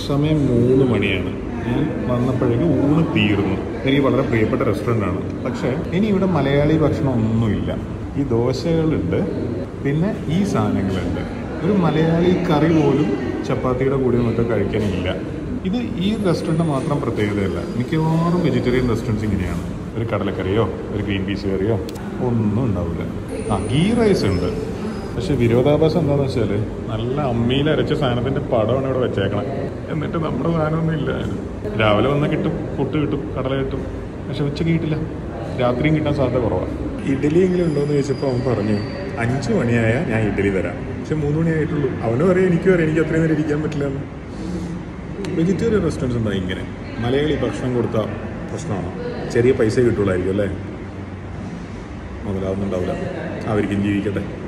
സമയം മൂന്ന് മണിയാണ് ഞാൻ വന്നപ്പോഴേക്കും ഊണ് തീർന്നു എനിക്ക് വളരെ പ്രിയപ്പെട്ട റെസ്റ്റോറൻ്റ് ആണ് പക്ഷേ ഇനി ഇവിടെ മലയാളി ഭക്ഷണം ഒന്നുമില്ല ഈ ദോശകളുണ്ട് പിന്നെ ഈ സാധനങ്ങളുണ്ട് ഒരു മലയാളി കറി പോലും ചപ്പാത്തിയുടെ കൂടെ മറ്റോ കഴിക്കാനില്ല ഇത് ഈ റെസ്റ്റോറൻറ്റ് മാത്രം പ്രത്യേകതയല്ല മിക്കവാറും വെജിറ്റേറിയൻ റെസ്റ്റോറൻറ്റ്സ് ഇങ്ങനെയാണ് ഒരു കടലക്കറിയോ ഒരു ഗ്രീൻ പീസ് കറിയോ ഒന്നും ഉണ്ടാവില്ല ആ ഗീ റൈസ് ഉണ്ട് പക്ഷെ വിരോധാഭാസം എന്താണെന്ന് വെച്ചാൽ നല്ല അമ്മിയിൽ അരച്ച സാധനത്തിൻ്റെ പടമാണ് ഇവിടെ വെച്ചേക്കണം എന്നിട്ട് നമ്മുടെ സാധനമൊന്നും ഇല്ല രാവിലെ വന്നാൽ കിട്ടും പുട്ട് കിട്ടും കടല കിട്ടും പക്ഷെ ഉച്ചയ്ക്ക് കിട്ടില്ല രാത്രിയും കിട്ടാൻ സാധ്യത കുറവാണ് ഇഡ്ഡലി എങ്കിലും ഉണ്ടോയെന്ന് ചോദിച്ചപ്പോൾ അവൻ പറഞ്ഞു അഞ്ച് മണിയായാൽ ഞാൻ ഇഡ്ഡലി തരാം പക്ഷെ മൂന്ന് മണിയായിട്ടുള്ളൂ അവനും അറിയാം എനിക്കും അറിയാം എനിക്ക് അത്രയും നേരം ഇരിക്കാൻ പറ്റില്ല എന്ന് വെജിറ്റേറിയൻ റെസ്റ്റോറൻറ്റ്സ് എന്താ ഇങ്ങനെ മലയാളി ഭക്ഷണം കൊടുത്താൽ പ്രശ്നമാണോ ചെറിയ പൈസ കിട്ടുള്ളായിരിക്കും അല്ലേ മുതലാവുന്നുണ്ടാവില്ല അവർക്കും ജീവിക്കട്ടെ